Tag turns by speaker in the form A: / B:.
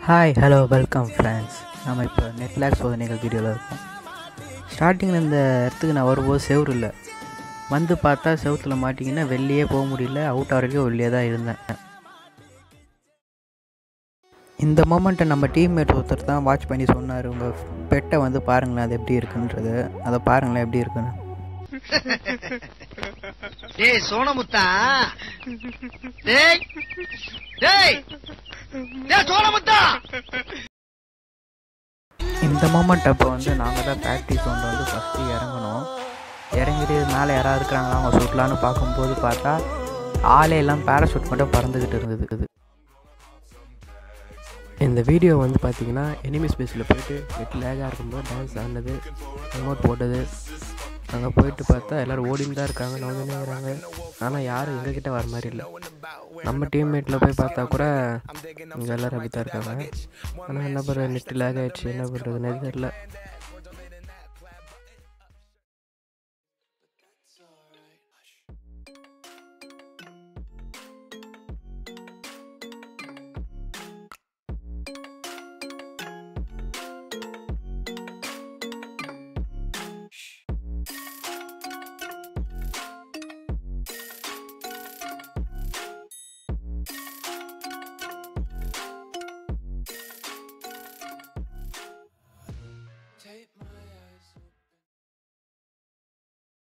A: hi hello welcome friends நம்ம இப்போ net lag சோதனைகள் வீடியோவில் இருக்கோம் ஸ்டார்டிங்கில் இந்த இடத்துக்கு நான் வரும்போது செவுரு இல்லை வந்து பார்த்தா செவுத்துல மாட்டிங்கன்னா வெளியே போக முடியல அவுட் வரைக்கும் வெளியே தான் இருந்தேன் இந்த மொமெண்ட்டை நம்ம டீம்மேட் ஒருத்தர் தான் வாட்ச் பண்ணி சொன்னார் உங்கள் பெட்டை வந்து பாருங்களேன் அது எப்படி இருக்குன்றது அதை பாருங்களேன் எப்படி இருக்குன்னு
B: டேய் சோனமுத்தா டேய் டேய் டேய் சோனமுத்தா
A: இந்த மூமெண்ட் அப்போ வந்து நாங்கள் தான் ப்ராக்டிஸ் ஒன்று வந்து ஃபஸ்ட்டு இறங்கணும் இறங்கிட்டு மேலே யாராவது இருக்கிறாங்களா அவங்க சுட்டலான்னு பார்க்கும்போது பார்த்தா ஆளே எல்லாம் பேராஷூட் மட்டும் பறந்துக்கிட்டு இருந்தது
C: இந்த வீடியோ வந்து பார்த்தீங்கன்னா எனிமி ஸ்பேஸில் போயிட்டு நெட் லேகாக இருக்கும்போது டான்ஸ் ஆடினது ரிமோட் போட்டது அங்கே போயிட்டு பார்த்தா எல்லோரும் ஓடின்னு தான் இருக்காங்க நோந்துனே இருக்கிறாங்க ஆனால் யாரும் எங்ககிட்ட வர மாதிரி இல்லை நம்ம டீம்மேட்டில் போய் பார்த்தா கூட இங்கே எல்லோரும் அப்படி தான் இருக்காங்க ஆனால் என்ன பண்ணுறது நெட்டு லேக் ஆகிடுச்சு என்ன பண்ணுறதுனே தெரியல